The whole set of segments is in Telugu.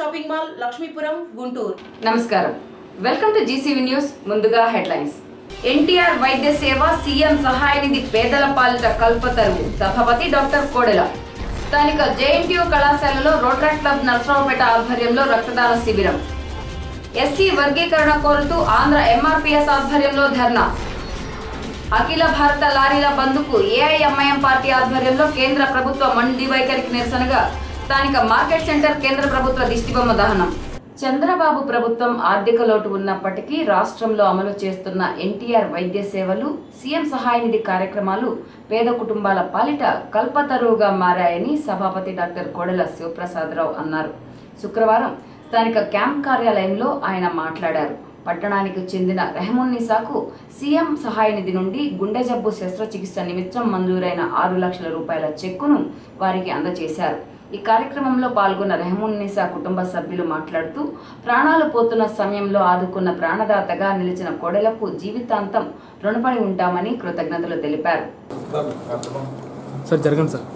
షాపింగ్ మాల్ లక్ష్మీపురం గుంటూరు నమస్కారం వెల్కమ్ టు జీసీవీ న్యూస్ ముందుగా హెడ్లైన్స్ ఎన్టీఆర్ వైద్య సేవ సీఎం సహాయ నిధి పేదల పాలిట కల్పతరువు సభాపతి డాక్టర్ కోడెల స్థానిక జేఎన్టీయూ కళాశాలలో రోటరీ క్లబ్ నర్సరావుపేట ఆధ్వర్యంలో రక్తదాన శిబిరం ఎస్సీ వర్గీకరణ కోరుతూ ఆంధ్ర ఎంఆర్పీఎస్ ఆధ్వర్యంలో ధర్నా అఖిల భారత లారీల బంద్కు ఏఐఎంఐఎం పార్టీ ఆధ్వర్యంలో కేంద్ర ప్రభుత్వ మండి వైఖరికి నిరసనగా స్థానిక మార్కెట్ సెంటర్ కేంద్ర ప్రభుత్వ దిష్టిబొమ్మ దహనం చంద్రబాబు ప్రభుత్వం ఆర్థిక లోటు ఉన్నప్పటికీ రాష్ట్రంలో అమలు చేస్తున్న ఎన్టీఆర్ వైద్య సేవలు సీఎం సహాయ నిధి కార్యక్రమాలు పేద కుటుంబాల పాలిట కల్పతరువుగా మారాయని సభాపతి డాక్టర్ కోడెల శివప్రసాదరావు అన్నారు శుక్రవారం స్థానిక క్యాంప్ కార్యాలయంలో ఆయన మాట్లాడారు పట్టణానికి చెందిన రెహమున్నిసాకు సీఎం సహాయ నిధి నుండి గుండె జబ్బు శస్త్రచికిత్స నిమిత్తం మంజూరైన ఆరు లక్షల రూపాయల చెక్కును వారికి అందజేశారు ఈ కార్యక్రమంలో పాల్గొన్న రెహమున్నిసా కుటుంబ సభ్యులు మాట్లాడుతూ ప్రాణాలు పోతున్న సమయంలో ఆదుకున్న ప్రాణదాతగా నిలిచిన కోడెలకు జీవితాంతం రుణపడి ఉంటామని కృతజ్ఞతలు తెలిపారు సార్ జరగండి సార్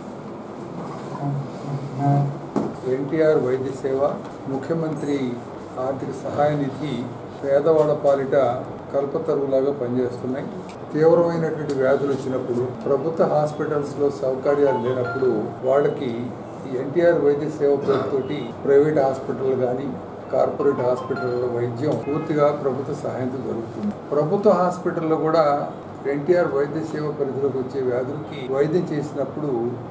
ఎన్టీఆర్ వైద్య సేవ ముఖ్యమంత్రి ఆర్థిక సహాయ నిధి పేదవాళ్ళ పాలిట కల్పతరువులాగా పనిచేస్తున్నాయి తీవ్రమైనటువంటి వ్యాధులు వచ్చినప్పుడు ప్రభుత్వ హాస్పిటల్స్లో సౌకర్యాలు లేనప్పుడు వాళ్ళకి ఈ ఎన్టీఆర్ వైద్య సేవ పేరుతోటి ప్రైవేట్ హాస్పిటల్ కానీ కార్పొరేట్ హాస్పిటల్లో వైద్యం పూర్తిగా ప్రభుత్వ సహాయంతో జరుగుతుంది ప్రభుత్వ హాస్పిటల్లో కూడా ఎన్టీఆర్ వైద్య సేవ పరిధిలోకి వచ్చే వ్యాధులకి వైద్యం చేసినప్పుడు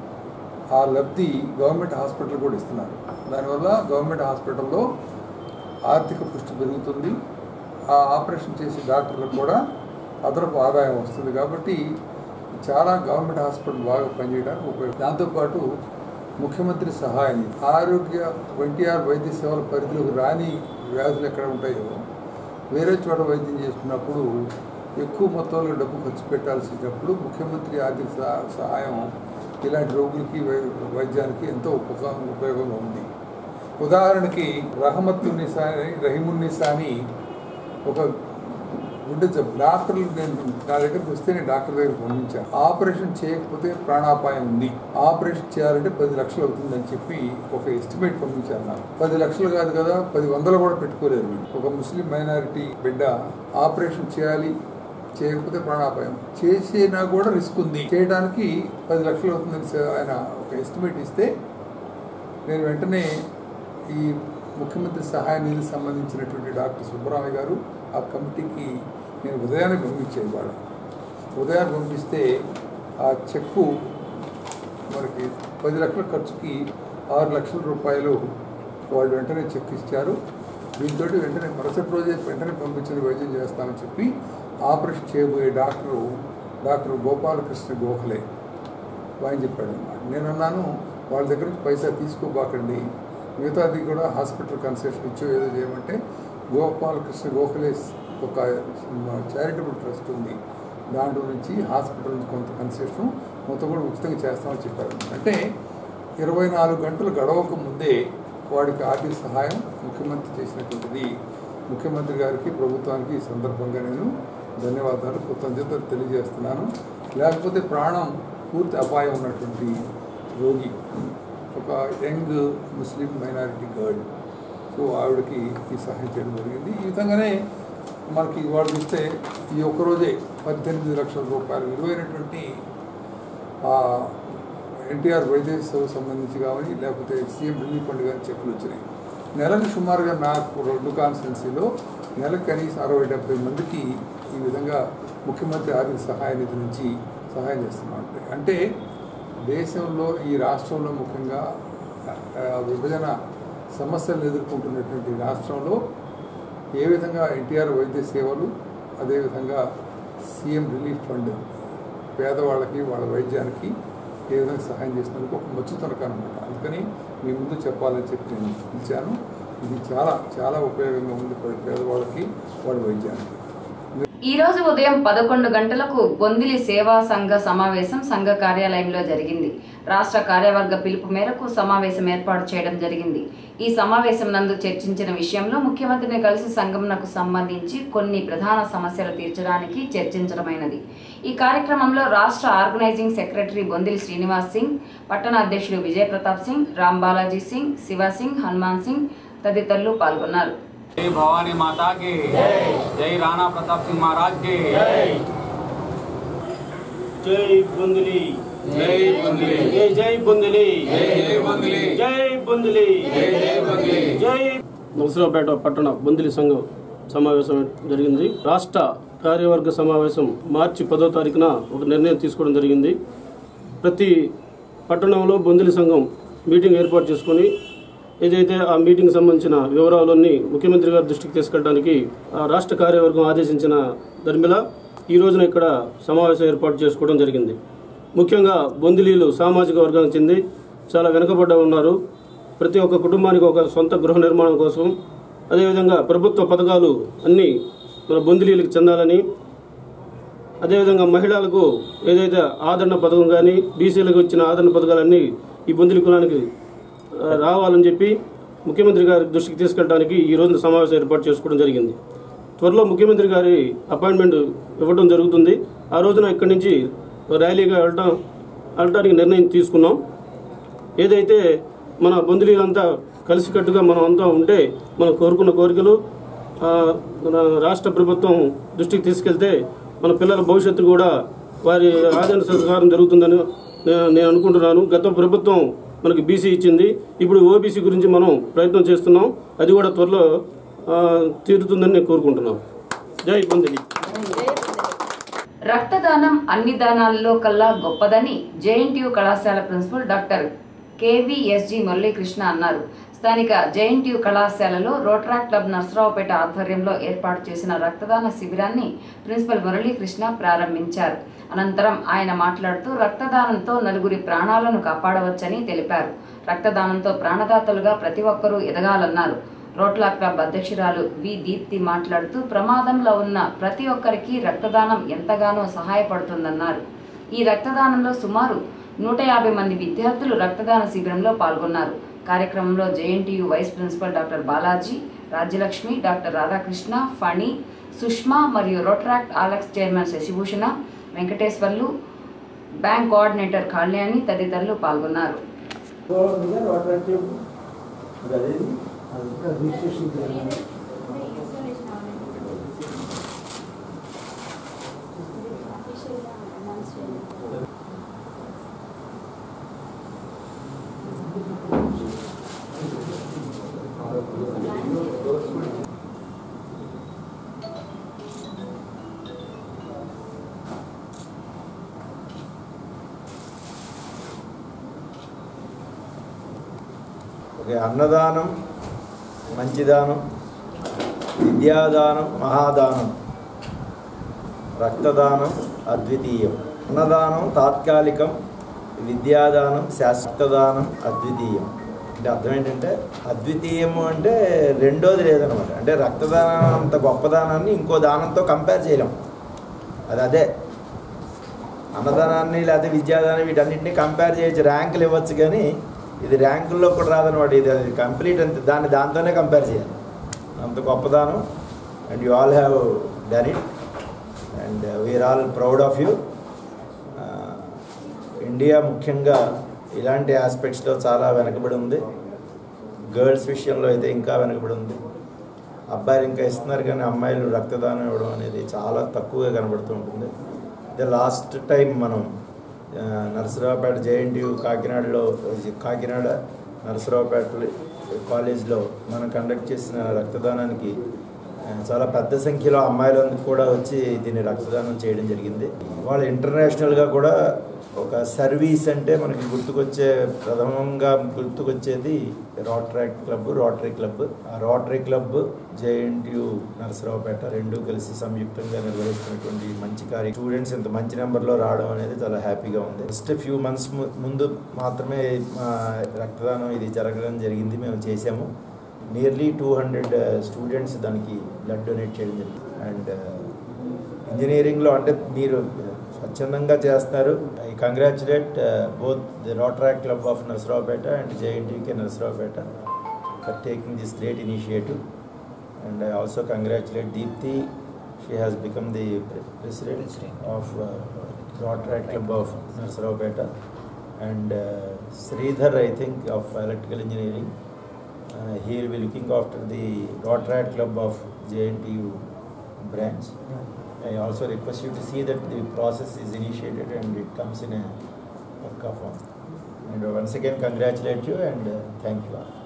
ఆ లబ్ధి గవర్నమెంట్ హాస్పిటల్ కూడా ఇస్తున్నారు దానివల్ల గవర్నమెంట్ హాస్పిటల్లో ఆర్థిక పుష్టి పెరుగుతుంది ఆ ఆపరేషన్ చేసే డాక్టర్లకు కూడా అదనపు ఆదాయం వస్తుంది కాబట్టి చాలా గవర్నమెంట్ హాస్పిటల్ బాగా పనిచేయడానికి ఉపయోగం దాంతోపాటు ముఖ్యమంత్రి సహాయం ఆరోగ్య ఎన్టీఆర్ వైద్య సేవల పరిధిలోకి రాని వ్యాధులు ఎక్కడ ఉంటాయో వేరే చోట వైద్యం చేసుకున్నప్పుడు ఎక్కువ మొత్తంలో డబ్బు ఖర్చు పెట్టాల్సి వచ్చినప్పుడు ముఖ్యమంత్రి ఆర్థిక సహా- సహాయం ఇలాంటి రోగులకి వై- వైద్యానికి ఎంతో ఉపకా ఉపయోగంగా ఉంది ఉదాహరణకి రహమత్తున్నిసా రహీమున్నిసా అని ఒక గుండె జబ్బు డాక్టర్లు నేను నా దగ్గరికి వస్తే నేను డాక్టర్ దగ్గరికి పంపించాను ఆపరేషన్ చేయకపోతే ప్రాణాపాయం ఉంది ఆపరేషన్ చేయాలంటే పది లక్షలు అవుతుందని చెప్పి ఒక ఎస్టిమేట్ పంపించాను నాకు పది లక్షలు కాదు కదా పది వందలు కూడా పెట్టుకోలేరు వీళ్ళు ఒక ముస్లిం మైనారిటీ బిడ్డ ఆపరేషన్ చేయాలి చేయకపోతే ప్రాణాపాయం చేసినా కూడా రిస్క్ ఉంది చేయడానికి పది లక్షలు అవుతుందని స- ఆయన ఒక ఎస్టిమేట్ ఇస్తే నేను వెంటనే ఈ ముఖ్యమంత్రి సహాయ నిధికి సంబంధించినటువంటి డాక్టర్ సుబ్బరామయ్య గారు ఆ కమిటీకి నేను ఉదయాన్నే పంపించాను ఇవాళ ఉదయాన్ని పంపిస్తే ఆ చెక్కు మనకి పది లక్షల ఖర్చుకి ఆరు లక్షల రూపాయలు వాళ్ళు వెంటనే చెక్ ఇచ్చారు దీంతో వెంటనే మరుసటి రోజే వెంటనే పంపించిన వైద్యం చేస్తామని చెప్పి ఆపరేషన్ చేయబోయే డాక్టరు డాక్టర్ గోపాలకృష్ణ గోఖలే ఆయన చెప్పాడు అనమాట నేను అన్నాను వాళ్ళ దగ్గర నుంచి పైసా తీసుకోబాకండి మిగతాది కూడా హాస్పిటల్ కన్సెషన్ ఇచ్చో ఏదో చేయమంటే గోపాలకృష్ణ గోఖలే ఒక చారిటబుల్ ట్రస్ట్ ఉంది దాంట్లో నుంచి హాస్పిటల్ నుంచి కొంత కన్సెషన్ మొత్తం కూడా ఉచితంగా చేస్తామని చెప్పారు అంటే ఇరవై నాలుగు గంటలు గడవక ముందే వాడికి ఆర్థిక సహాయం ముఖ్యమంత్రి చేసినటువంటిది ముఖ్యమంత్రి గారికి ప్రభుత్వానికి ఈ సందర్భంగా నేను ధన్యవాదాలు కృతజ్ఞతలు తెలియజేస్తున్నాను లేకపోతే ప్రాణం పూర్తి అపాయం ఉన్నటువంటి రోగి ఒక young Muslim minority girl so ఆవిడకి ఈ సహాయం చేయడం జరిగింది ఈ విధంగానే మనకి ఇవాళ చూస్తే ఈ ఒక్కరోజే పద్దెనిమిది లక్షల రూపాయలు విలువైనటువంటి ఆ ఎన్టీఆర్ వైద్య సేవకు సంబంధించి కానీ లేకపోతే సీఎం రిలీఫ్ ఫండ్ కానీ చెక్కులు వచ్చినాయి నెలకు సుమారుగా నాకు రెండు కాన్స్టిట్యున్సీలో నెలకు కనీసం అరవై డెబ్బై మందికి ఈ విధంగా ముఖ్యమంత్రి ఆర్థిక సహాయ నిధి నుంచి సహాయం చేస్తున్నాం అంటే దేశంలో ఈ రాష్ట్రంలో ముఖ్యంగా ఆ, విభజన సమస్యలు ఎదుర్కొంటున్నటువంటి రాష్ట్రంలో ఏ విధంగా ఎన్టీఆర్ వైద్య సేవలు అదేవిధంగా సీఎం రిలీఫ్ ఫండ్ పేదవాళ్ళకి వాళ్ళ వైద్యానికి ఏ విధంగా సహాయం చేసినందుకు ఒక మచ్చుతనక అనమాట అందుకని మీ ముందు చెప్పాలని చెప్పి నేను ఇచ్చాను ఇది చాలా చాలా ఉపయోగంగా ఉంది పేదవాళ్ళకి వాళ్ళ వైద్యానికి ఈ రోజు ఉదయం పదకొండు గంటలకు బొందిలి సేవా సంఘ సమావేశం సంఘ కార్యాలయంలో జరిగింది రాష్ట్ర కార్యవర్గ పిలుపు మేరకు సమావేశం ఏర్పాటు చేయడం జరిగింది ఈ సమావేశం నందు చర్చించిన విషయంలో ముఖ్యమంత్రిని కలిసి సంఘంనకు సంబంధించి కొన్ని ప్రధాన సమస్యలు తీర్చడానికి చర్చించడమైనది ఈ కార్యక్రమంలో రాష్ట్ర ఆర్గనైజింగ్ సెక్రటరీ బొందిలి శ్రీనివాస్ సింగ్ పట్టణ అధ్యక్షుడు విజయ్ ప్రతాప్ సింగ్ రామ్ బాలాజీ సింగ్ శివ సింగ్ హనుమాన్ సింగ్ తదితరులు పాల్గొన్నారు जय भवानी माता के जय राणा प्रताप सिंह महाराज के జై బుందిలి जय बुंदली జై జై బుందిలి जय जय बुंदली జై బుందిలి जय जय बुंदली జై నరసరావుపేట పట్టణ బుందిలి సంఘం సమావేశం జరిగింది రాష్ట్ర కార్యవర్గ సమావేశం మార్చి పదో తారీఖున ఒక నిర్ణయం తీసుకోవడం జరిగింది ప్రతి పట్టణంలో బొందిలి సంఘం మీటింగ్ ఏర్పాటు చేసుకొని ఏదైతే ఆ మీటింగ్ సంబంధించిన వివరాలన్నీ ముఖ్యమంత్రి గారి దృష్టికి తీసుకెళ్ళడానికి ఆ రాష్ట్ర కార్యవర్గం ఆదేశించిన దర్మిల ఈ రోజున ఇక్కడ సమావేశం ఏర్పాటు చేసుకోవడం జరిగింది ముఖ్యంగా బొందిలీలు సామాజిక వర్గానికి చెంది చాలా వెనుకబడ్డ ఉన్నారు ప్రతి ఒక్క కుటుంబానికి ఒక సొంత గృహ నిర్మాణం కోసం అదేవిధంగా ప్రభుత్వ పథకాలు అన్నీ మన బొందిలీలకు చెందాలని అదేవిధంగా మహిళలకు ఏదైతే ఆదరణ పథకం కానీ బీసీలకు ఇచ్చిన ఆదరణ పథకాలన్నీ ఈ బొందిలి కులానికి ఆ, రావాలని చెప్పి ముఖ్యమంత్రి గారి దృష్టికి తీసుకెళ్ళడానికి ఈ రోజున సమావేశం ఏర్పాటు చేసుకోవడం జరిగింది త్వరలో ముఖ్యమంత్రి గారి అపాయింట్మెంట్ ఇవ్వడం జరుగుతుంది ఆ రోజున ఇక్కడి నుంచి ర్యాలీగా వెళ్ళటం వెళ్ళడానికి నిర్ణయం తీసుకున్నాం ఏదైతే మన బొందిలీలంతా కలిసికట్టుగా మనం అంతా ఉంటే మనం కోరుకున్న కోరికలు ఆ, మన రాష్ట్ర ప్రభుత్వం దృష్టికి తీసుకెళ్తే మన పిల్లల భవిష్యత్తు కూడా వారి ఆదేశానుసారం జరుగుతుందని నేను నేను అనుకుంటున్నాను గత ప్రభుత్వం మనకి బీసీ ఇచ్చింది ఇప్పుడు ఓబీసీ గురించి మనం ప్రయత్నం చేస్తున్నాం అది కూడా త్వరలో ఆ, తీరుతుందని నేను కోరుకుంటున్నాను జై బొందిలి రక్తదానం అన్ని దానాల్లో కల్లా గొప్పదని జేఎన్టీయు కళాశాల ప్రిన్సిపల్ డాక్టర్ కేవీఎస్జి మురళీకృష్ణ అన్నారు స్థానిక జేఎన్టీయు కళాశాలలో రోటరా క్లబ్ నర్సరావుపేట ఆధ్వర్యంలో ఏర్పాటు చేసిన రక్తదాన శిబిరాన్ని ప్రిన్సిపల్ మురళీకృష్ణ ప్రారంభించారు అనంతరం ఆయన మాట్లాడుతూ రక్తదానంతో నలుగురి ప్రాణాలను కాపాడవచ్చని తెలిపారు రక్తదానంతో ప్రాణదాతలుగా ప్రతి ఒక్కరూ ఎదగాలన్నారు రోట్లా క్లబ్ అధ్యక్షురాలు వి దీప్తి మాట్లాడుతూ ప్రమాదంలో ఉన్న ప్రతి ఒక్కరికి రక్తదానం ఎంతగానో సహాయపడుతుందన్నారు ఈ రక్తదానంలో సుమారు నూట యాభై మంది విద్యార్థులు రక్తదాన శిబిరంలో పాల్గొన్నారు కార్యక్రమంలో JNTU vice principal doctor Balaji Rajyalakshmi doctor Radhakrishna Phani Sushma మరియు రోటరాక్ట్ ఆలక్స్ chairman Sasibhushana Venkateswarlu bank coordinator Kalyani తదితరులు పాల్గొన్నారు ఓకే అన్నదానం మంచిదానం విద్యాదానం మహాదానం రక్తదానం అద్వితీయం అన్నదానం తాత్కాలికం విద్యాదానం శాశ్వతదానం అద్వితీయం అంటే అర్థం ఏంటంటే అద్వితీయము అంటే రెండోది లేదనమాట అంటే రక్తదానం అంత గొప్పదానాన్ని ఇంకో దానంతో కంపేర్ చేయలేం అది అదే అన్నదానాన్ని లేకపోతే విద్యాదానం వీటన్నిటిని కంపేర్ చేయొచ్చు ర్యాంకులు ఇవ్వచ్చు కానీ ఇది ర్యాంకుల్లో కూడా రాదనమాట ఇది అది కంప్లీట్ అంతే దాన్ని దాంతోనే కంపేర్ చేయాలి అంత గొప్పదానం and you all have done it and we're all proud of you India ముఖ్యంగా ఇలాంటి ఆస్పెక్ట్స్లో చాలా వెనకబడి ఉంది గర్ల్స్ విషయంలో అయితే ఇంకా వెనకబడి ఉంది అబ్బాయిలు ఇంకా ఇస్తున్నారు కానీ అమ్మాయిలు రక్తదానం ఇవ్వడం అనేది చాలా తక్కువగా కనబడుతూ ఉంటుంది అయితే లాస్ట్ టైం మనం ఆ, నరసరావుపేట జేఎన్టీయు కాకినాడలో కాకినాడ నరసరావుపేట కాలేజ్లో మనం కండక్ట్ చేసిన రక్తదానానికి ఆ, చాలా పెద్ద సంఖ్యలో అమ్మాయిలందరూ కూడా వచ్చి దీన్ని రక్తదానం చేయడం జరిగింది వాళ్ళు ఇంటర్నేషనల్గా కూడా ఒక సర్వీస్ అంటే మనకి గుర్తుకొచ్చే ప్రథమంగా గుర్తుకొచ్చేది రోటరీ క్లబ్ రోటరీ క్లబ్ ఆ రోటరీ క్లబ్ జేఎన్టీయు నరసరావుపేట రెండు కలిసి సంయుక్తంగా నిర్వహిస్తున్నటువంటి మంచి కార్యం స్టూడెంట్స్ ఇంత మంచి నెంబర్లో రావడం అనేది చాలా హ్యాపీగా ఉంది జస్ట్ ఫ్యూ మంత్స్ ముందు మాత్రమే మా రక్తదానం ఇది జరగడం జరిగింది మేము చేసాము నియర్లీ టూ హండ్రెడ్ స్టూడెంట్స్ దానికి బ్లడ్ డొనేట్ చేయడం జరిగింది అండ్ ఇంజనీరింగ్లో అంటే మీరు స్వచ్ఛందంగా చేస్తున్నారు I congratulate both the Rotary club of Narasaraopet and JNTK Narasaraopet for taking this great initiative. And I also congratulate Deepthi. She has become the pre- president of uh, Rotary Club of Narsaraopeta. And uh, Sridhar, I think, of electrical engineering. Uh, he will be looking after the Rotary Club of JNTU branch. I also request you to see that the process is initiated and it comes in a Pakka form. And once again, congratulate you and uh, thank you all.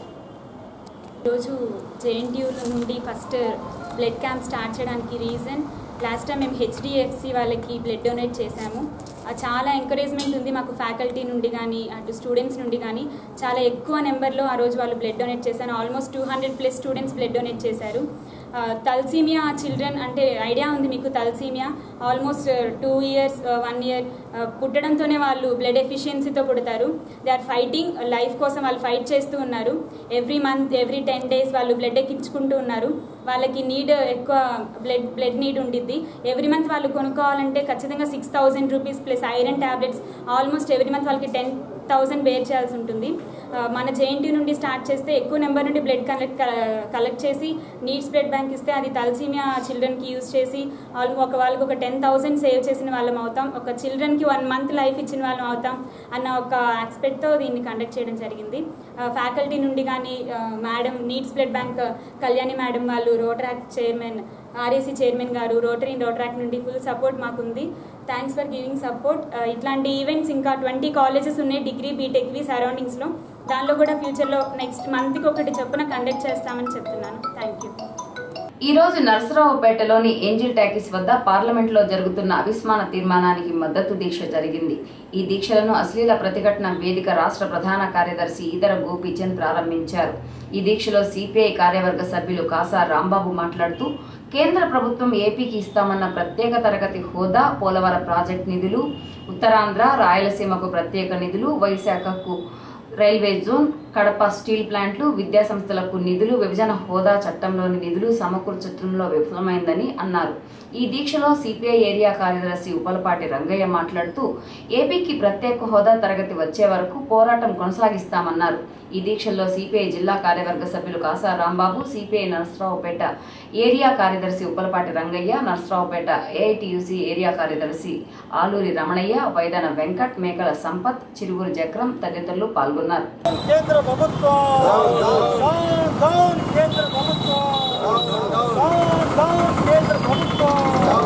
ఈరోజు జేఎన్టీయూ నుండి ఫస్ట్ బ్లడ్ క్యాంప్ స్టార్ట్ చేయడానికి రీజన్ లాస్ట్ టైం మేము హెచ్డిఎఫ్సి వాళ్ళకి బ్లడ్ డొనేట్ చేశాము ఆ చాలా ఎంకరేజ్మెంట్ ఉంది మాకు ఫ్యాకల్టీ నుండి కానీ అటు స్టూడెంట్స్ నుండి కానీ చాలా ఎక్కువ నెంబర్లో ఆ రోజు వాళ్ళు బ్లడ్ డొనేట్ చేశారు almost two hundred plus students blood donate చేశారు తల్సీమియా చిల్డ్రన్ అంటే ఐడియా ఉంది మీకు thalassemia almost two years one year పుట్టడంతోనే వాళ్ళు బ్లడ్ ఎఫిషియన్సీతో పుడతారు దే ఆర్ ఫైటింగ్ లైఫ్ కోసం వాళ్ళు ఫైట్ చేస్తూ ఉన్నారు every month every ten days వాళ్ళు బ్లడ్ ఎక్కించుకుంటూ ఉన్నారు వాళ్ళకి నీడ్ ఎక్కువ బ్లడ్ బ్లడ్ నీడ్ ఉండిద్ది ఎవ్రీ మంత్ వాళ్ళు కొనుక్కోవాలంటే ఖచ్చితంగా six thousand rupees plus iron tablets almost every month వాళ్ళకి టెన్ థౌసండ్ బేర్ చేయాల్సి ఉంటుంది ఆ, మన జేఎన్టీ నుండి స్టార్ట్ చేస్తే ఎక్కువ నెంబర్ నుండి బ్లడ్ కలెక్ట్ కలెక్ట్ చేసి నీడ్స్ బ్లడ్ బ్యాంక్ ఇస్తే అది తలసీమియా చిల్డ్రన్కి యూజ్ చేసి ఆల్మో ఒక వాళ్ళకి ఒక టెన్ థౌసండ్ సేవ్ చేసిన వాళ్ళం అవుతాం ఒక చిల్డ్రన్కి వన్ మంత్ లైఫ్ ఇచ్చిన వాళ్ళం అవుతాం అన్న ఒక ఆస్పెక్ట్తో దీన్ని కండక్ట్ చేయడం జరిగింది ఫ్యాకల్టీ నుండి కానీ madam needs blood bank Kalyani madam వాళ్ళు రోటరాక్ చైర్మన్ ఆర్ఏసీ చైర్మన్ గారు రోటరీ రోటరాక్ నుండి ఫుల్ సపోర్ట్ మాకుంది థ్యాంక్స్ ఫర్ గివింగ్ సపోర్ట్ ఇట్లాంటి ఈవెంట్స్ ఇంకా ట్వంటీ కాలేజెస్ ఉన్నాయి డిగ్రీ బీటెక్వి సరౌండింగ్స్లో దానిలో కూడా ఫ్యూచర్లో నెక్స్ట్ మంత్కి ఒకటి చొప్పున కండక్ట్ చేస్తామని చెప్తున్నాను థ్యాంక్ యూ ఈ రోజు నరసరావుపేటలోని ఏంజిల్ టాకీస్ వద్ద పార్లమెంట్లో జరుగుతున్న అవిస్మాన తీర్మానానికి మద్దతు దీక్ష జరిగింది ఈ దీక్షలను అశ్లీల ప్రతిఘటన వేదిక రాష్ట్ర ప్రధాన కార్యదర్శి ఈదర గోపీచంద్ ప్రారంభించారు ఈ దీక్షలో సిపిఐ కార్యవర్గ సభ్యులు కాసా రాంబాబు మాట్లాడుతూ కేంద్ర ప్రభుత్వం ఏపీకి ఇస్తామన్న ప్రత్యేక తరగతి హోదా పోలవరం ప్రాజెక్ట్ నిధులు ఉత్తరాంధ్ర రాయలసీమకు ప్రత్యేక నిధులు వైశాఖకు రైల్వే జోన్ కడప స్టీల్ ప్లాంట్లు విద్యా సంస్థలకు నిధులు విభజన హోదా చట్టంలోని నిధులు సమకూర్చడంలో విఫలమైందని అన్నారు ఈ దీక్షలో సిపిఐ ఏరియా కార్యదర్శి ఉపలపాటి రంగయ్య మాట్లాడుతూ ఏపీకి ప్రత్యేక హోదా తరగతి వచ్చే వరకు పోరాటం కొనసాగిస్తామన్నారు ఈ దీక్షల్లో సిపిఐ జిల్లా కార్యవర్గ సభ్యులు కాసా రాంబాబు సిపిఐ నరసరావుపేట ఏరియా కార్యదర్శి ఉపలపాటి రంగయ్య నరసరావుపేట ఏఐటియుసి ఏరియా కార్యదర్శి ఆలూరి రమణయ్య వైదన వెంకట్ మేకల సంపత్ చిరుగురు జక్రం తదితరులు పాల్గొన్నారు కేంద్ర ప్రభుత్వం డౌన్ డౌన్ కేంద్ర ప్రభుత్వం డౌన్ డౌన్ కేంద్ర ప్రభుత్వం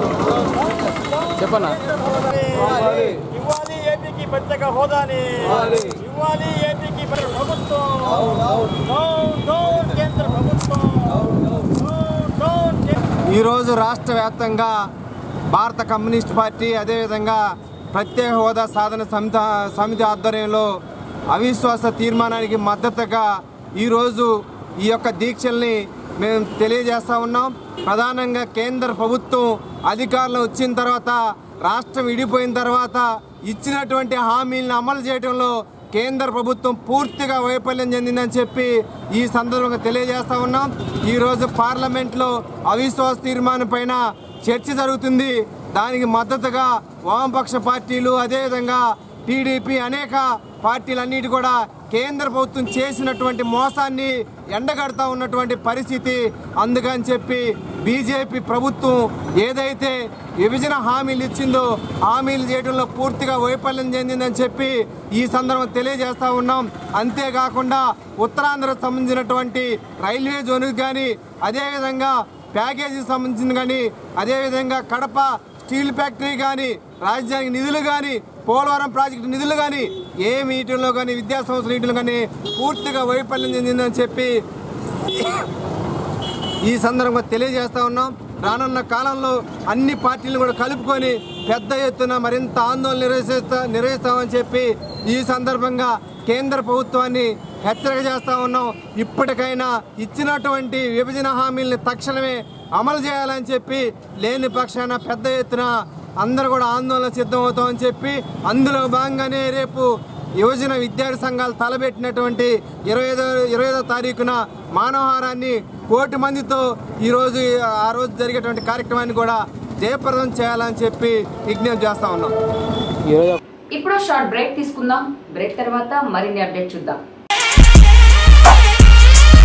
చెప్పన్నా ఇవ్వాలి ఇవ్వాలి ఏపీకి ప్రత్యేక హోదాని ఇవ్వాలి ఏపీకి ప్రత్యేక ప్రభుత్వం డౌన్ డౌన్ కేంద్ర ప్రభుత్వం డౌన్ డౌన్ కేంద్ర ఈరోజు రాష్ట్ర వ్యాప్తంగా భారత కమ్యూనిస్ట్ పార్టీ అదేవిధంగా ప్రత్యేక హోదా సాధన సమితి సమితి ఆధ్వర్యంలో అవిశ్వాస తీర్మానానికి మద్దతుగా ఈరోజు ఈ యొక్క దీక్షల్ని మేము తెలియజేస్తా ఉన్నాం ప్రధానంగా కేంద్ర ప్రభుత్వం అధికారంలో వచ్చిన తర్వాత రాష్ట్రం విడిపోయిన తర్వాత ఇచ్చినటువంటి హామీలను అమలు చేయడంలో కేంద్ర ప్రభుత్వం పూర్తిగా వైఫల్యం చెందిందని చెప్పి ఈ సందర్భంగా తెలియజేస్తా ఉన్నాం ఈరోజు పార్లమెంట్లో అవిశ్వాస తీర్మానం పైన చర్చ జరుగుతుంది దానికి మద్దతుగా వామపక్ష పార్టీలు అదేవిధంగా టీడీపీ అనేక పార్టీలన్నిటి కూడా కేంద్ర ప్రభుత్వం చేసినటువంటి మోసాన్ని ఎండగడతా ఉన్నటువంటి పరిస్థితి అందుకని చెప్పి బీజేపీ ప్రభుత్వం ఏదైతే విభజన హామీలు ఇచ్చిందో హామీలు చేయడంలో పూర్తిగా వైఫల్యం చెందిందని చెప్పి ఈ సందర్భం తెలియజేస్తా ఉన్నాం అంతేకాకుండా ఉత్తరాంధ్రకు సంబంధించినటువంటి రైల్వే జోన్కి కానీ అదేవిధంగా ప్యాకేజీకి సంబంధించిన కానీ అదేవిధంగా కడప స్టీల్ ఫ్యాక్టరీ కానీ రాజధానికి నిధులు కానీ పోలవరం ప్రాజెక్టు నిధులు కానీ ఏ మీటింగ్లో కానీ విద్యా సంస్థల మీటింగ్లో కానీ పూర్తిగా వైఫల్యం చెందిందని చెప్పి ఈ సందర్భంగా తెలియజేస్తా ఉన్నాం రానున్న కాలంలో అన్ని పార్టీలు కూడా కలుపుకొని పెద్ద ఎత్తున మరింత ఆందోళన నిర్వహిస్తా నిర్వహిస్తామని చెప్పి ఈ సందర్భంగా కేంద్ర ప్రభుత్వాన్ని హెచ్చరిక చేస్తా ఉన్నాం ఇప్పటికైనా ఇచ్చినటువంటి విభజన హామీల్ని తక్షణమే అమలు చేయాలని చెప్పి లేని పక్షాన పెద్ద ఎత్తున అందరూ కూడా ఆందోళన సిద్ధమవుతామని చెప్పి అందులో భాగంగానే రేపు యువజన విద్యార్థి సంఘాలు తలబెట్టినటువంటి ఇరవై ఐదో ఇరవై ఐదో తారీఖున మానవహారాన్ని కోటి మందితో ఈరోజు ఆ రోజు జరిగేటువంటి కార్యక్రమాన్ని కూడా జయప్రదం చేయాలని చెప్పి విజ్ఞప్తి చేస్తా ఉన్నాం ఇప్పుడు షార్ట్ బ్రేక్ తీసుకుందాం బ్రేక్ తర్వాత మరిన్ని అప్డేట్ చూద్దాం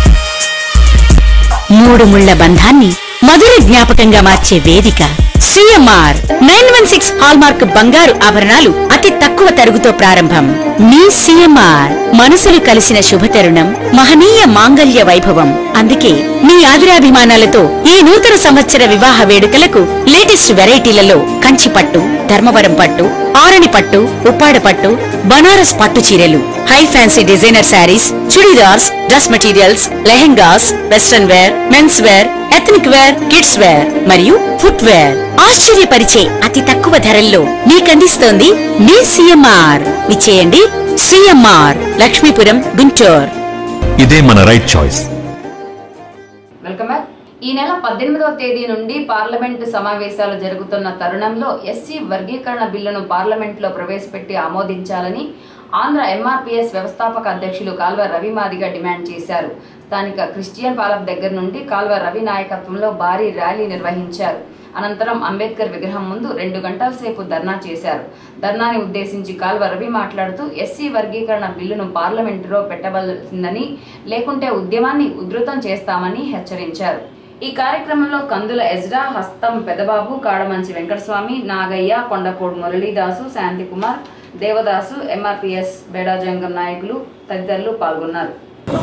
మూడు ముళ్ల బంధాన్ని మధుర జ్ఞాపకంగా మార్చే వేదిక CMR nine one six hallmark బంగారు ఆభరణాలు అతి తక్కువ తరుగుతో ప్రారంభం మీ సిఎంఆర్ మనసులు కలిసిన శుభతరుణం మహనీయ మాంగళ్య వైభవం అందుకే మీ ఆదిరాభిమానాలతో ఈ నూతన సంవత్సర వివాహ వేడుకలకు లేటెస్ట్ వెరైటీలలో కంచి పట్టు ధర్మవరం పట్టు ఆరణి పట్టు ఉప్పాడ పట్టు బనారస్ పట్టు చీరలు high fancy designer sarees chudidars dress materials lehengas western wear men's wear ethnic wear kids wear మరియు ఫుట్ వేర్ ఆశ్చర్యపరిచే అతి తక్కువ ధరల్లో మీకందిస్తోంది మీ సిఎంఆర్ విచ్చేయండి సిఎంఆర్ లక్ష్మీపురం గుంటూరు ఇదే మన రైట్ చాయిస్ వెల్కమ్ బ్యాక్ ఈ నెల పద్దెనిమిదవ తేదీ నుండి పార్లమెంటు సమావేశాలు జరుగుతున్న తరుణంలో ఎస్సీ వర్గీకరణ బిల్లును పార్లమెంట్లో ప్రవేశపెట్టి ఆమోదించాలని ఆంధ్ర ఎంఆర్పీఎస్ వ్యవస్థాపక అధ్యక్షులు కాల్వ రవి మాదిగ డిమాండ్ చేశారు స్థానిక క్రిస్టియన్ పాలక్ దగ్గర నుండి కాల్వ రవి నాయకత్వంలో భారీ ర్యాలీ నిర్వహించారు అనంతరం అంబేద్కర్ విగ్రహం ముందు రెండు గంటల సేపు ధర్నా చేశారు ధర్నాని ఉద్దేశించి కాల్వ రవి మాట్లాడుతూ ఎస్సీ వర్గీకరణ బిల్లును పార్లమెంటులో పెట్టవలసిందని లేకుంటే ఉద్యమాన్ని ఉధృతం చేస్తామని హెచ్చరించారు ఈ కార్యక్రమంలో కందుల ఎజ్రా హస్తం పెదబాబు కాడమంచి వెంకటస్వామి నాగయ్య కొండపూడి మురళీదాసు శాంతికుమార్ దేవదాసు ఎంఆర్పిఎస్ బేడాజంగం నాయకులు తదితరులు పాల్గొన్నారు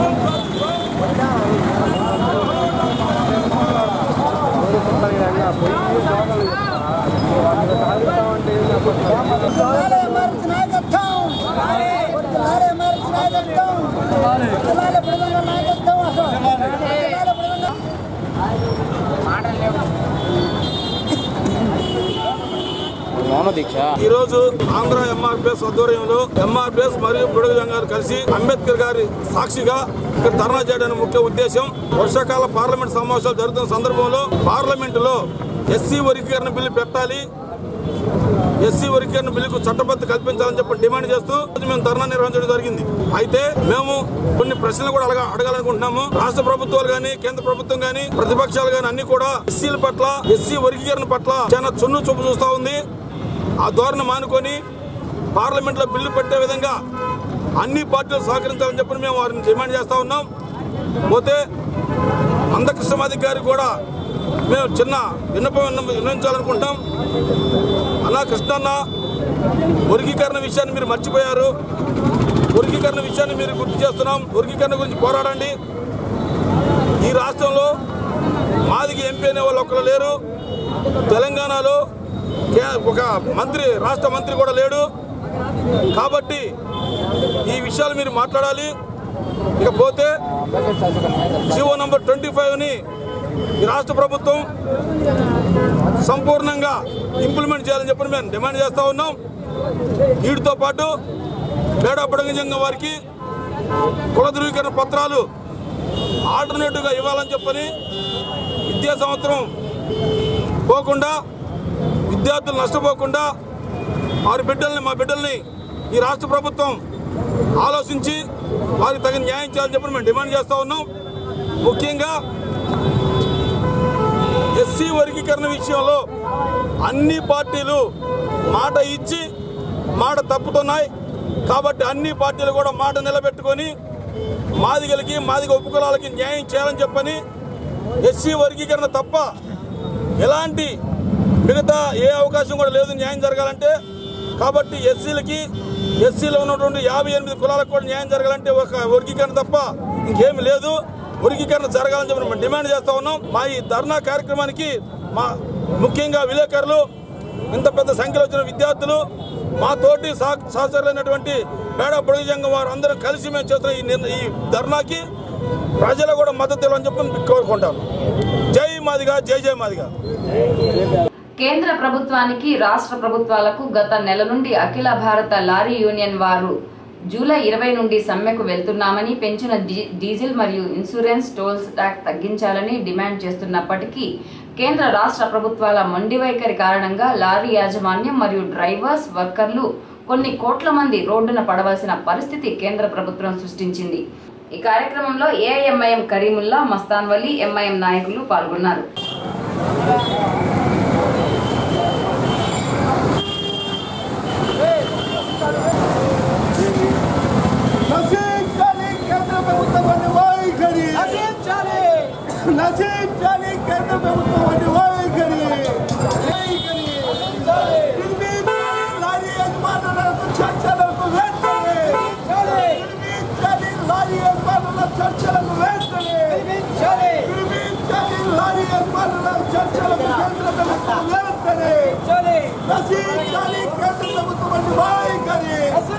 ఈ రోజు ఆంధ్ర ఎంఆర్పిఎస్ ఆధ్వర్యంలో ఎంఆర్పిఎస్ మరియు బుడగ సంఘాలు కలిసి అంబేద్కర్ గారి సాక్షిగా ఇక్కడ ధర్నా చేయడానికి ముఖ్య ఉద్దేశం వర్షాకాల పార్లమెంట్ సమావేశాలు జరుగుతున్న సందర్భంలో పార్లమెంటులో ఎస్సీ వర్గీకరణ బిల్లు పెట్టాలి ఎస్సీ వర్గీకరణ బిల్లుకు చట్టబద్ధ కల్పించాలని చెప్పి డిమాండ్ చేస్తూ మేము ధర్నా నిర్వహించడం జరిగింది అయితే మేము కొన్ని ప్రశ్నలు కూడా అడగా అడగాలనుకుంటున్నాము రాష్ట్ర ప్రభుత్వాలు గానీ కేంద్ర ప్రభుత్వం గానీ ప్రతిపక్షాలు గానీ అన్ని కూడా ఎస్సీల పట్ల ఎస్సీ వర్గీకరణ పట్ల చాలా చున్ను చూపు చూస్తా ఉంది ఆ ధోరణి మానుకొని పార్లమెంట్ లో బిల్లు పెట్టే విధంగా అన్ని పార్టీలు సహకరించాలని చెప్పి మేము వారిని డిమాండ్ చేస్తా ఉన్నాం పోతే అందకృష్ణమాది గారికి కూడా మేము చిన్న విన్నపం విన్న- విన్నవించాలనుకుంటాం అన్నా కృష్ణన్న వర్గీకరణ విషయాన్ని మీరు మర్చిపోయారు వర్గీకరణ విషయాన్ని మీరు గుర్తు చేస్తున్నాం వర్గీకరణ గురించి పోరాడండి ఈ రాష్ట్రంలో మాదికి ఎంపీ అనే వాళ్ళు ఒక్కరు లేరు తెలంగాణలో కే- ఒక మంత్రి రాష్ట్ర మంత్రి కూడా లేడు కాబట్టి ఈ విషయాలు మీరు మాట్లాడాలి ఇకపోతే జీవో నంబర్ ట్వంటీ ఫైవ్ని ఈ రాష్ట్ర ప్రభుత్వం సంపూర్ణంగా ఇంప్లిమెంట్ చేయాలని చెప్పి మేము డిమాండ్ చేస్తూ ఉన్నాం వీటితో పాటు పేడా బుడంగజంగం వారికి కుల ధృవీకరణ పత్రాలు ఆల్టర్నేటివ్గా ఇవ్వాలని చెప్పని విద్యా సంవత్సరం పోకుండా విద్యార్థులు నష్టపోకుండా వారి బిడ్డల్ని మా బిడ్డల్ని ఈ రాష్ట్ర ప్రభుత్వం ఆలోచించి వారికి తగిన న్యాయం చేయాలని చెప్పి మేము డిమాండ్ చేస్తూ ఉన్నాం ముఖ్యంగా ఎస్సీ వర్గీకరణ విషయంలో అన్ని పార్టీలు మాట ఇచ్చి మాట తప్పుతున్నాయి కాబట్టి అన్ని పార్టీలు కూడా మాట నిలబెట్టుకొని మాదిగలకి మాదిగ ఉపకులాలకి న్యాయం చేయాలని చెప్పని ఎస్సీ వర్గీకరణ తప్ప ఎలాంటి మిగతా ఏ అవకాశం కూడా లేదు న్యాయం జరగాలంటే కాబట్టి ఎస్సీలకి ఎస్సీలో ఉన్నటువంటి యాభై ఎనిమిది కులాలకు కూడా న్యాయం జరగాలంటే ఒక వర్గీకరణ తప్ప ఇంకేమి లేదు వర్గీకరణ జరగాలని చెప్పి మేము డిమాండ్ చేస్తా ఉన్నాం మా ఈ ధర్నా కార్యక్రమానికి మా ముఖ్యంగా విలేకరులు ఇంత పెద్ద సంఖ్యలో వచ్చిన విద్యార్థులు మా తోటి సహ- సహచరులైనటువంటి పేడ పొడుగు సంఘం వారు అందరూ కలిసి మేము చేస్తున్న ఈ నిర్- ఈ ధర్నాకి ప్రజలు కూడా మద్దతు ఇవ్వాలని చెప్పి కోరుకుంటాను జై మాదిగా జై జై మాదిగా కేంద్ర ప్రభుత్వానికి రాష్ట్ర ప్రభుత్వాలకు గత నెల నుండి అఖిల భారత లారీ యూనియన్ వారు జూలై ఇరవై నుండి సమ్మెకు వెళ్తున్నామని పెంచిన డీ- డీజిల్ మరియు ఇన్సూరెన్స్ టోల్స్ ట్యాక్స్ తగ్గించాలని డిమాండ్ చేస్తున్నప్పటికీ కేంద్ర రాష్ట్ర ప్రభుత్వాల మొండి వైఖరి కారణంగా లారీ యాజమాన్యం మరియు డ్రైవర్స్ వర్కర్లు కొన్ని కోట్ల మంది రోడ్డున పడవలసిన పరిస్థితి కేంద్ర ప్రభుత్వం సృష్టించింది ఈ కార్యక్రమంలో ఏఐఎంఐఎం కరీముల్లా మస్తాన్ వలీ ఎంఐఎం నాయకులు పాల్గొన్నారు నశించాలి కేంద్ర ప్రభుత్వం వైఖరి నశించాలి నశించాలి కేంద్ర ప్రభుత్వం వంటి వైఖరి వైఖరి నిర్మించాలి లారీ యజమానులకు చర్చలకు వెంటనే నిర్మించాలి లారీ యజమానుల చర్చలకు వెంటనే నిర్మించాలి లారీ యజమానుల చర్చలకు కేంద్ర ప్రభుత్వం వెంటనే నశించాలి కేంద్ర ప్రభుత్వం వంటి వైఖరి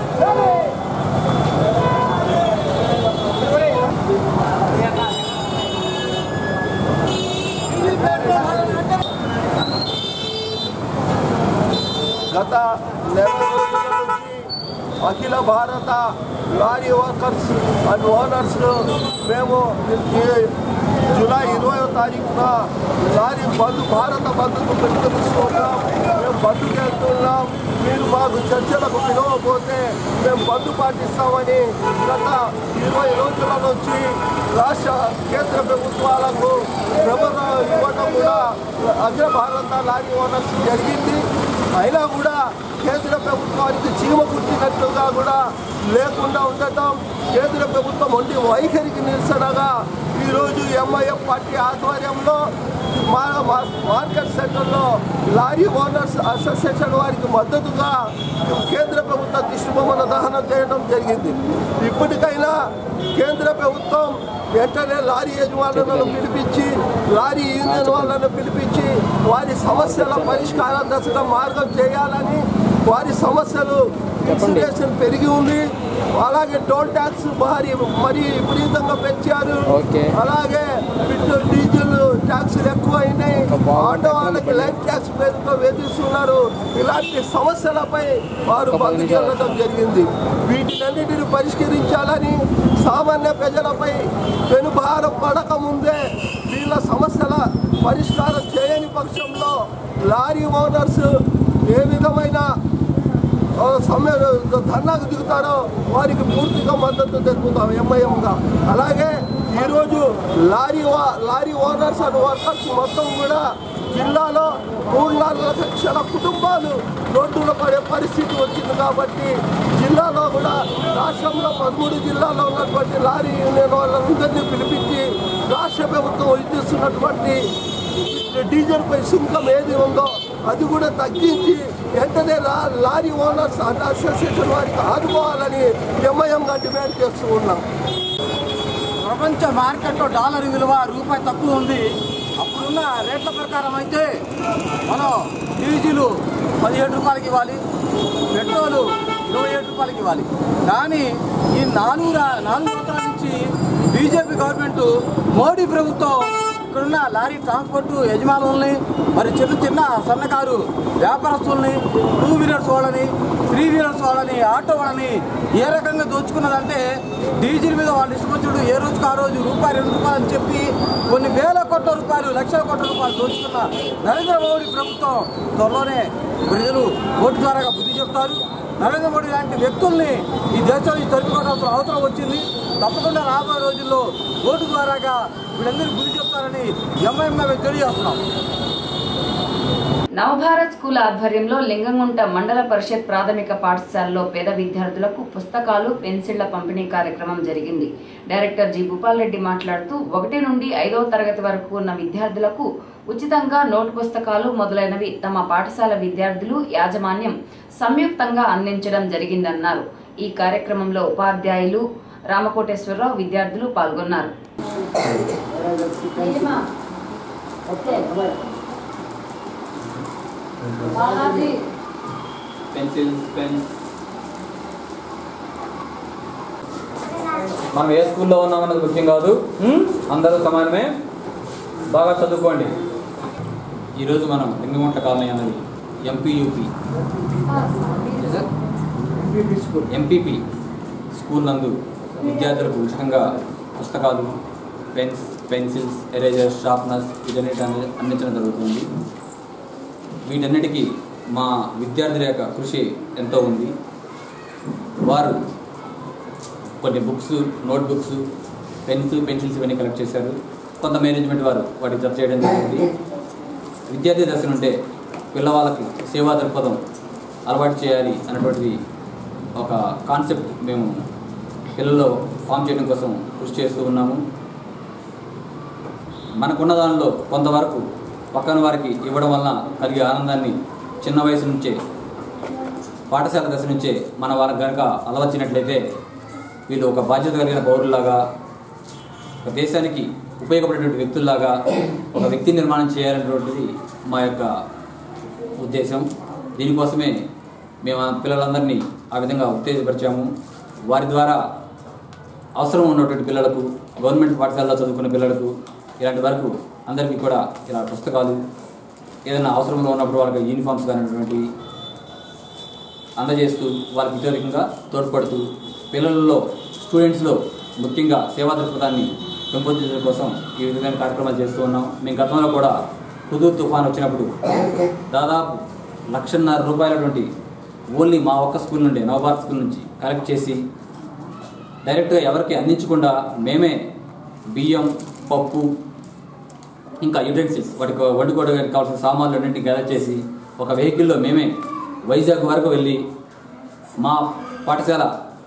గత నెల రోజుల నుంచి అఖిల భారత లారీ వర్కర్స్ అండ్ ఓనర్స్ మేము ఈ జూలై ఇరవయో తారీఖున లారీ బంద్ భారత బంద్కు పిలుపునిస్తున్నాం మేము బంద్కు వెళ్తున్నాం మీరు మాకు చర్చలకు పిలవకపోతే మేము బంద్ పాటిస్తామని గత ఇరవై రోజుల నుంచి రాష్ట్ర కేంద్ర ప్రభుత్వాలకు ప్రబోధన ఇవ్వడం కూడా అఖిల భారత లారీ ఓనర్స్ జరిగింది అయినా కూడా కేంద్ర ప్రభుత్వానికి చీమ కుట్టినట్లుగా కూడా లేకుండా ఉండటం కేంద్ర ప్రభుత్వం వంటి వైఖరికి నిరసనగా ఈరోజు ఎంఐఎం పార్టీ ఆధ్వర్యంలో మా మా- మార్కెట్ సెంటర్లో లారీ ఓనర్స్ అసోసియేషన్ వారికి మద్దతుగా కేంద్ర ప్రభుత్వ దిష్టిబొమ్మల దహనం చేయడం జరిగింది ఇప్పటికైనా కేంద్ర ప్రభుత్వం వెంటనే లారీ యజమానులను పిలిపించి లారీ యూనియన్ వాళ్ళను పిలిపించి వారి సమస్యల పరిష్కారం దశగా మార్గం చేయాలని వారి సమస్యలు ఇన్సులేషన్ పెరిగి ఉంది అలాగే టోల్ ట్యాక్స్ భారీ మరి విపరీతంగా పెంచారు అలాగే పెట్రోల్ డీజిల్ ట్యాక్సులు ఎక్కువ అయినాయి ఆటో వాళ్ళకి లైఫ్ ట్యాక్స్ పేరుతో వేధిస్తున్నారు ఇలాంటి సమస్యలపై వారు బంద్ చేయడం జరిగింది వీటినన్నిటిని పరిష్కరించాలని సామాన్య ప్రజలపై పెనుభారం పడక ముందే వీళ్ళ సమస్యల పరిష్కారం చేయని పక్షంలో లారీ ఓనర్స్ ఏ విధమైన ఆ, సమ్మె ధర్నాకు దిగుతారో వారికి పూర్తిగా మద్దతు తెలుపుతాం ఎంఐఎంగా అలాగే ఈరోజు లారీ వా- లారీ ఓనర్స్ అండ్ వర్కర్స్ మొత్తం కూడా జిల్లాలో మూడు నాలుగు లక్షల కుటుంబాలు రోడ్డున పడే పరిస్థితి వచ్చింది కాబట్టి జిల్లాలో కూడా రాష్ట్రంలో పదమూడు జిల్లాలో ఉన్నటువంటి లారీ యూనియన్ వాళ్ళందరినీ పిలిపించి రాష్ట్ర ప్రభుత్వం విధిస్తున్నటువంటి డీజిల్ పై సుంకం ఏది ఉందో అది కూడా తగ్గించి వెంటనే లా- లారీ ఓనర్స్ అండ్ అసోసియేషన్ వారికి ఆదుకోవాలని ఎంఐఎంగా డిమాండ్ చేస్తూ ఉన్నాం ప్రపంచ మార్కెట్లో డాలర్ విలువ రూపాయి తక్కువ ఉంది అప్పుడున్న రేట్ల ప్రకారం అయితే మనం డీజిల్ పదిహేడు రూపాయలకి ఇవ్వాలి పెట్రోలు ఇరవై ఏడు రూపాయలకి ఇవ్వాలి కానీ ఈ నాలుగు రా- నాలుగు సంవత్సరాల నుంచి బీజేపీ గవర్నమెంట్ మోడీ ప్రభుత్వం ఇక్కడున్న లారీ ట్రాన్స్పోర్ట్ యజమానుల్ని మరి చిన్న చిన్న సన్నకారు వ్యాపారస్తుల్ని టూ వీలర్స్ వాళ్ళని త్రీ వీలర్స్ వాళ్ళని ఆటో వాళ్ళని ఏ రకంగా దోచుకున్నదంటే డీజిల్ మీద వాళ్ళు ఇష్టపచ్చుడు ఏ రోజుకు ఆ రోజు రూపాయి రెండు రూపాయలు అని చెప్పి కొన్ని వేల కోట్ల రూపాయలు లక్షల కోట్ల రూపాయలు దోచుకున్న నరేంద్ర మోడీ ప్రభుత్వం త్వరలోనే ప్రజలు ఓటు ద్వారా బుద్ధి చెప్తారు నరేంద్ర మోడీ లాంటి వ్యక్తుల్ని ఈ దేశం నుంచి తరుపుకోవాల్సిన అవసరం వచ్చింది తప్పకుండా రాబోయే రోజుల్లో ఓటు ద్వారాగా వీళ్ళందరికీ బుద్ధి చెప్తారని ఎంఐఎంగా మేము తెలియజేస్తున్నాం నవభారత్ స్కూల్ ఆధ్వర్యంలో లింగంగుంట మండల పరిషత్ ప్రాథమిక పాఠశాలలో పేద విద్యార్థులకు పుస్తకాలు పెన్సిళ్ల పంపిణీ కార్యక్రమం జరిగింది డైరెక్టర్ జి భూపాల్ రెడ్డి మాట్లాడుతూ ఒకటి నుండి ఐదవ తరగతి వరకు ఉన్న విద్యార్థులకు ఉచితంగా నోట్ పుస్తకాలు మొదలైనవి తమ పాఠశాల విద్యార్థులు యాజమాన్యం సంయుక్తంగా అందించడం జరిగిందన్నారు ఈ కార్యక్రమంలో ఉపాధ్యాయులు రామకోటేశ్వరరావు విద్యార్థులు పాల్గొన్నారు పెన్సిల్స్ పెన్స్ మనం ఏ స్కూల్లో ఉన్నామన్నది ముఖ్యం కాదు ఉమ్? అందరూ సమానమే బాగా చదువుకోండి ఈరోజు మనం లింగముంట కాలనీ అన్నది ఎంపీయూపీ ఎంపీపీ స్కూల్ నందు విద్యార్థులకు ఉచితంగా పుస్తకాలు పెన్స్ పెన్సిల్స్ ఎరేజర్స్ షార్ప్నర్స్ వీటన్నిటి అందించడం జరుగుతుంది వీటన్నిటికీ మా విద్యార్థుల యొక్క కృషి ఎంతో ఉంది వారు కొన్ని books notebooks pens pencils ఇవన్నీ కలెక్ట్ చేశారు కొంత మేనేజ్మెంట్ వారు వాటికి జత చేయడం జరిగింది విద్యార్థి దశ నుండే పిల్లవాళ్ళకి సేవా దృక్పథం అలవాటు చేయాలి అన్నటువంటిది ఒక కాన్సెప్ట్ మేము పిల్లల్లో ఫామ్ చేయడం కోసం కృషి చేస్తూ ఉన్నాము మనకున్న దానిలో కొంతవరకు పక్కన వారికి ఇవ్వడం వలన కలిగే ఆనందాన్ని చిన్న వయసు నుంచే పాఠశాల దశ నుంచే మన వాళ్ళకి కనుక అలవర్చినట్లయితే వీళ్ళు ఒక బాధ్యత కలిగిన పౌరుల్లాగా ఒక దేశానికి ఉపయోగపడేటువంటి వ్యక్తుల్లాగా ఒక వ్యక్తి నిర్మాణం చేయాలనేటువంటిది మా యొక్క ఉద్దేశం దీనికోసమే మేము ఆ పిల్లలందరినీ ఆ విధంగా ఉత్తేజపరిచాము వారి ద్వారా అవసరం ఉన్నటువంటి పిల్లలకు గవర్నమెంట్ పాఠశాలలో చదువుకునే పిల్లలకు ఇలాంటి వరకు అందరికీ కూడా ఇలా పుస్తకాలు ఏదైనా అవసరంలో ఉన్నప్పుడు వాళ్ళకి యూనిఫామ్స్ కానిటువంటి అందజేస్తూ వాళ్ళకి వ్యతిరేకంగా తోడ్పడుతూ పిల్లలలో స్టూడెంట్స్లో ముఖ్యంగా సేవా దృక్పథాన్ని పెంపొందించడం కోసం ఈ విధమైన కార్యక్రమాలు చేస్తూ ఉన్నాం మేము గతంలో కూడా హుదూర్ తుఫాన్ వచ్చినప్పుడు దాదాపు లక్షన్నర రూపాయలటువంటి ఓన్లీ మా ఒక్క స్కూల్ నుండి నవభారత్ స్కూల్ నుంచి కలెక్ట్ చేసి డైరెక్ట్గా ఎవరికి అందించకుండా మేమే బియ్యం పప్పు ఇంకా యుటెన్సిల్స్ వాటికి వండుకోవడానికి కావాల్సిన సామాన్లు అన్నింటినీ గ్యాదర్ చేసి ఒక వెహికల్లో మేమే వైజాగ్ వరకు వెళ్ళి మా పాఠశాల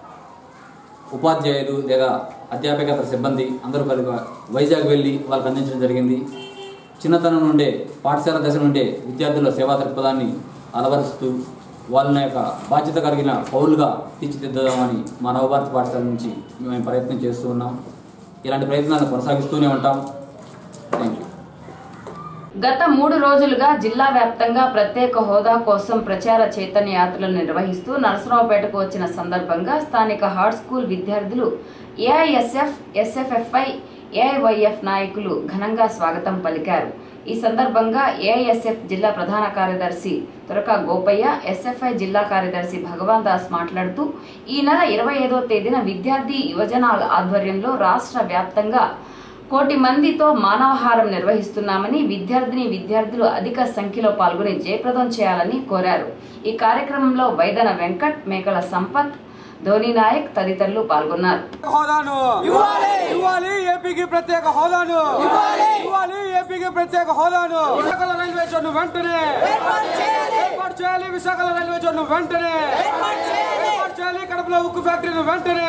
ఉపాధ్యాయులు లేదా అధ్యాపకేతర సిబ్బంది అందరూ కలిసి వైజాగ్ వెళ్ళి వాళ్ళకి అందించడం జరిగింది చిన్నతనం నుండే పాఠశాల దశ నుండే విద్యార్థుల సేవా దృక్పథాన్ని అలవరుస్తూ వాళ్ళ యొక్క బాధ్యత కలిగిన పౌరులుగా తీర్చిదిద్దామని మా నవభారత పాఠశాల నుంచి మేము ప్రయత్నం చేస్తూ ఉన్నాం ఇలాంటి ప్రయత్నాలను కొనసాగిస్తూనే ఉంటాం థ్యాంక్ యూ గత మూడు రోజులుగా జిల్లా వ్యాప్తంగా ప్రత్యేక హోదా కోసం ప్రచార చైతన్య యాత్రలు నిర్వహిస్తూ నరసరావుపేటకు వచ్చిన సందర్భంగా స్థానిక హార్ట్ స్కూల్ విద్యార్థులు ఏఐఎస్ఎఫ్ ఎస్ఎఫ్ఎఫ్ఐ ఏఐవైఎఫ్ నాయకులు ఘనంగా స్వాగతం పలికారు ఈ సందర్భంగా ఏఐఎస్ఎఫ్ జిల్లా ప్రధాన కార్యదర్శి తురక గోపయ్య ఎస్ఎఫ్ఐ జిల్లా కార్యదర్శి భగవాన్ దాస్ మాట్లాడుతూ ఈ నెల ఇరవై ఐదో తేదీన విద్యార్థి యువజనాల ఆధ్వర్యంలో రాష్ట్ర వ్యాప్తంగా కోటి మందితో మానవహారం నిర్వహిస్తున్నామని విద్యార్థిని విద్యార్థులు అధిక సంఖ్యలో పాల్గొని జయప్రదం చేయాలని కోరారు ఈ కార్యక్రమంలో వైదన వెంకట్ మేకల సంపత్ ధోని నాయక్ తదితరులు పాల్గొన్నారు హోదాను ఇవ్వాలి ఇవ్వాలి ఏపీకి ప్రత్యేక హోదాను ఇవ్వాలి ఇవ్వాలి ఏపీకి ప్రత్యేక హోదాను విశాఖల రైల్వే జోన్ వెంటనే ఏర్పాటు చేయాలి విశాఖల రైల్వే జోన్ వెంటనే ఏర్పాటు చేయాలి కడపలో ఉక్కు ఫ్యాక్టరీని వెంటనే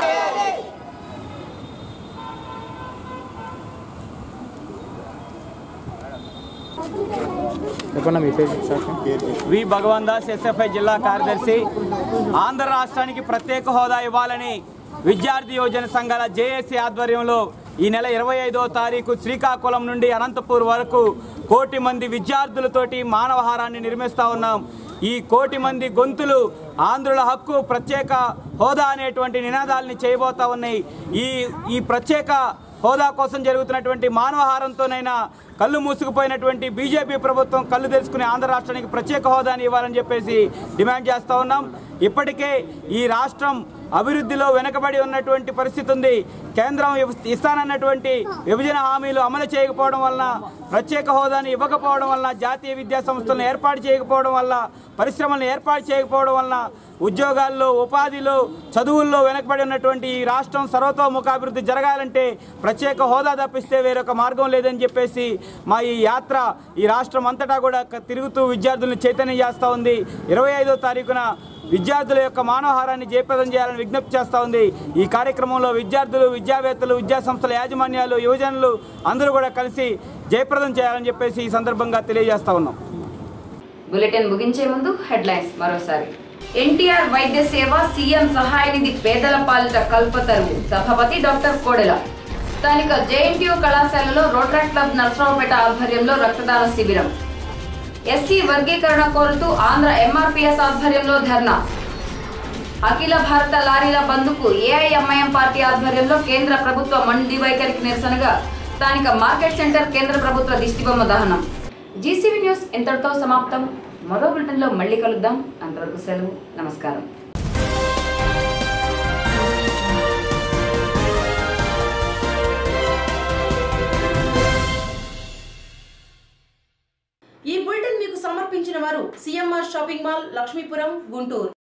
చెప్పండి మీ ఫేస్ వి భగవాన్ దాస్ ఎస్ఎఫ్ఐ జిల్లా కార్యదర్శి ఆంధ్ర రాష్ట్రానికి ప్రత్యేక హోదా ఇవ్వాలని విద్యార్థి యోజన సంఘాల జేఏసీ ఆధ్వర్యంలో ఈ నెల ఇరవై ఐదో తారీఖు శ్రీకాకుళం నుండి అనంతపూర్ వరకు కోటి మంది విద్యార్థులతోటి మానవహారాన్ని నిర్మిస్తా ఉన్నాం ఈ కోటి మంది గొంతులు ఆంధ్రుల హక్కు ప్రత్యేక హోదా అనేటువంటి నినాదాలని చేయబోతా ఉన్నాయి ఈ ఈ ప్రత్యేక హోదా కోసం జరుగుతున్నటువంటి మానవహారంతోనైనా కళ్ళు మూసుకుపోయినటువంటి బీజేపీ ప్రభుత్వం కళ్ళు తెరుచుకుని ఆంధ్ర రాష్ట్రానికి ప్రత్యేక హోదాని ఇవ్వాలని చెప్పేసి డిమాండ్ చేస్తూ ఉన్నాం ఇప్పటికే ఈ రాష్ట్రం అభివృద్ధిలో వెనుకబడి ఉన్నటువంటి పరిస్థితి ఉంది కేంద్రం ఇవ్- ఇస్తానన్నటువంటి విభజన హామీలు అమలు చేయకపోవడం వలన ప్రత్యేక హోదాని ఇవ్వకపోవడం వలన జాతీయ విద్యా సంస్థలను ఏర్పాటు చేయకపోవడం వల్ల పరిశ్రమలను ఏర్పాటు చేయకపోవడం వలన ఉద్యోగాల్లో ఉపాధిలో చదువుల్లో వెనకబడి ఉన్నటువంటి ఈ రాష్ట్రం సర్వతోముఖాభివృద్ధి జరగాలంటే ప్రత్యేక హోదా తప్పిస్తే వేరొక మార్గం లేదని చెప్పేసి మా ఈ యాత్ర ఈ రాష్ట్రం అంతటా కూడా క- తిరుగుతూ విద్యార్థులను చైతన్యం చేస్తూ ఉంది ఇరవై ఐదో తారీఖున విద్యార్థుల యొక్క మానవహారాన్ని జయప్రదం చేయాలని విజ్ఞప్తి చేస్తూ ఉంది ఈ కార్యక్రమంలో విద్యార్థులు విద్యావేత్తలు విద్యా సంస్థల యాజమాన్యాలు యువజనులు అందరూ కూడా కలిసి జయప్రదం చేయాలని చెప్పేసి ఈ సందర్భంగా తెలియజేస్తా ఉన్నాం బులెటిన్ ముగించే ముందు హెడ్లైన్స్ మరోసారి ఎన్టీఆర్ వైద్య సేవ సీఎం సహాయ నిధి పేదల పాలిట కల్పతరువు సభాపతి డాక్టర్ కోడెల స్థానిక జేఎన్టీయూ కళాశాలలో రోటరీ క్లబ్ నరసరావుపేట ఆధ్వర్యంలో రక్తదాన శిబిరం ఎస్సీ వర్గీకరణ కోరుతూ ఆంధ్ర ఎంఆర్పీఎస్ ఆధ్వర్యంలో ధర్నా అఖిల భారత లారీల బంద్కు ఏఐఎంఐఎం పార్టీ ఆధ్వర్యంలో కేంద్ర ప్రభుత్వ మండి వైఖరికి నిరసనగా స్థానిక మార్కెట్ సెంటర్ కేంద్ర ప్రభుత్వ దిష్టిబొమ్మ దహనం జీసీవీ న్యూస్ ఇంతటితో సమాప్తం మరో బులెటిన్లో మళ్ళీ కలుద్దాం అంతవరకు సెలవు నమస్కారం ఈ బులెటిన్ మీకు సమర్పించిన వారు CMR shopping mall Lakshmipuram Guntur